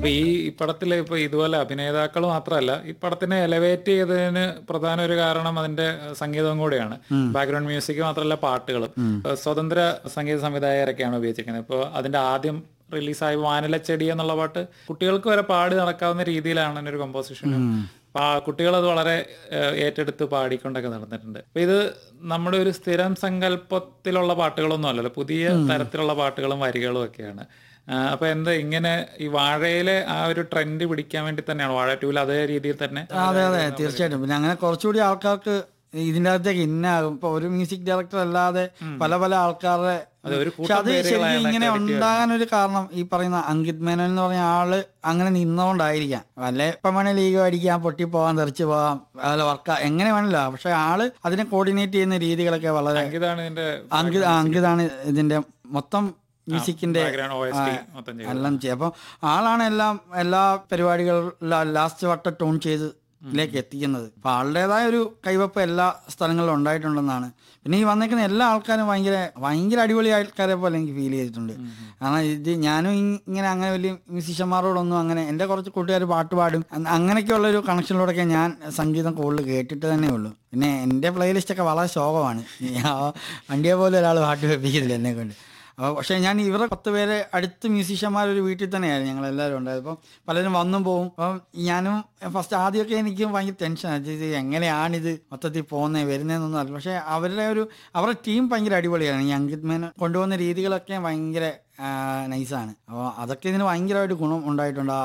അപ്പൊ ഈ പടത്തില് ഇപ്പൊ ഇതുപോലെ അഭിനേതാക്കൾ മാത്രമല്ല ഈ പടത്തിനെ എലവേറ്റ് ചെയ്തതിന് പ്രധാന ഒരു കാരണം അതിന്റെ സംഗീതവും കൂടെയാണ് ബാക്ക്ഗ്രൗണ്ട് മ്യൂസിക് മാത്രമല്ല പാട്ടുകളും ഏഹ് സ്വതന്ത്ര സംഗീത സംവിധായകരൊക്കെയാണ് ഉപയോഗിച്ചിരിക്കുന്നത് ഇപ്പോൾ അതിന്റെ ആദ്യം റിലീസായ വാനിലച്ചെടി എന്നുള്ള പാട്ട് കുട്ടികൾക്ക് വരെ പാടി നടക്കാവുന്ന രീതിയിലാണ് അതിന്റെ ഒരു കമ്പോസിഷനും കുട്ടികൾ അത് വളരെ ഏഹ്, ഏറ്റെടുത്ത് പാടിക്കൊണ്ടൊക്കെ നടന്നിട്ടുണ്ട് അപ്പൊ ഇത് നമ്മുടെ ഒരു സ്ഥിരം സങ്കല്പത്തിലുള്ള പാട്ടുകളൊന്നും അല്ലല്ലോ പുതിയ തരത്തിലുള്ള പാട്ടുകളും വരികളും ഒക്കെയാണ് ആ, അപ്പൊ എന്താ ഇങ്ങനെ ഈ വാഴയിലെ ആ ഒരു ട്രെൻഡ് പിടിക്കാൻ വേണ്ടി തന്നെയാണ് വാഴ ടൂവിൽ അതേ രീതിയിൽ തന്നെ അതെ അതെ തീർച്ചയായിട്ടും പിന്നെ അങ്ങനെ കുറച്ചുകൂടി ആൾക്കാർക്ക് ഇതിന്റെ അകത്തേക്ക് ഇന്നാകും ഇപ്പൊ ഒരു മ്യൂസിക് ഡയറക്ടർ അല്ലാതെ പല പല ആൾക്കാരുടെ അതെ, ഒരു പക്ഷെ അത് ശരിക്കും ഇങ്ങനെ ഉണ്ടാകാൻ ഒരു കാരണം ഈ പറയുന്ന അങ്കിത് മേനോൻ എന്ന് പറഞ്ഞ ആള് അങ്ങനെ നിന്നുകൊണ്ടായിരിക്കാം വല്ല ഇപ്പം വേണേ ലീഗ് അടിക്കാം പൊട്ടി പോകാം തെറിച്ച് പോകാം അതുപോലെ വർക്ക് എങ്ങനെ വേണമല്ലോ പക്ഷെ ആള് അതിനെ കോർഡിനേറ്റ് ചെയ്യുന്ന രീതികളൊക്കെ വളരെ ഇതാണ് ഇതിന്റെ അങ്കിത് ആ, അങ്കിതാണ് ഇതിന്റെ മൊത്തം മ്യൂസിക്കിന്റെ ബാക്ക്ഗ്രൗണ്ട് ഒ എസ് ടി മൊത്തം ചെയ്തത് എല്ലാം ചെയ്യും അപ്പം ആളാണ് എല്ലാം എല്ലാ പരിപാടികളിലും ലാസ്റ്റ് വട്ട ടോൺ ചെയ്ത് ലേക്ക് എത്തിക്കുന്നത് അപ്പൊ ആളുടേതായ ഒരു കൈവപ്പ് എല്ലാ സ്ഥലങ്ങളിലും ഉണ്ടായിട്ടുണ്ടെന്നാണ് പിന്നെ ഈ വന്നേക്കുന്ന എല്ലാ ആൾക്കാരും ഭയങ്കര ഭയങ്കര അടിപൊളി ആൾക്കാരെ പോലെ എനിക്ക് ഫീൽ ചെയ്തിട്ടുണ്ട് കാരണം ഇത് ഞാനും ഇ- ഇങ്ങനെ അങ്ങനെ വലിയ മ്യൂസീഷ്യന്മാരോടൊന്നും അങ്ങനെ എൻ്റെ കുറച്ച് കൂട്ടുകാർ പാട്ട് പാടും അ- അങ്ങനെയൊക്കെയുള്ള ഒരു കണക്ഷനിലൂടെയൊക്കെ ഞാൻ സംഗീതം കൂടുതൽ കേട്ടിട്ട് തന്നെ ഉള്ളൂ പിന്നെ എൻ്റെ പ്ലേലിസ്റ്റ് ഒക്കെ വളരെ ശോകമാണ് ഞാൻ വണ്ടിയെ പോലെ ഒരാൾ പാട്ട് വെപ്പിക്കുന്നില്ല എന്നെ കൊണ്ട് അപ്പോൾ പക്ഷേ ഞാൻ ഇവരെ പത്ത് പേരെ അടുത്ത് മ്യൂസീഷ്യന്മാർ ഒരു വീട്ടിൽ തന്നെയായിരുന്നു ഞങ്ങൾ എല്ലാവരും ഉണ്ടായത് അപ്പം പലരും വന്നും പോവും അപ്പം ഞാനും ഫസ്റ്റ് ആദ്യമൊക്കെ എനിക്ക് ഭയങ്കര ടെൻഷനാണ് ഇത് എങ്ങനെയാണിത് മൊത്തത്തിൽ പോകുന്നത് വരുന്നതെന്നൊന്നും അറിയില്ല പക്ഷേ അവരുടെ ഒരു അവരുടെ ടീം ഭയങ്കര അടിപൊളിയാണ് ഈ അങ്കിത് മേനോൻ കൊണ്ടുപോകുന്ന രീതികളൊക്കെ ഭയങ്കര നൈസാണ് അപ്പോൾ അതൊക്കെ ഇതിന് ഭയങ്കരമായിട്ട് ഗുണം ഉണ്ടായിട്ടുണ്ട് ആ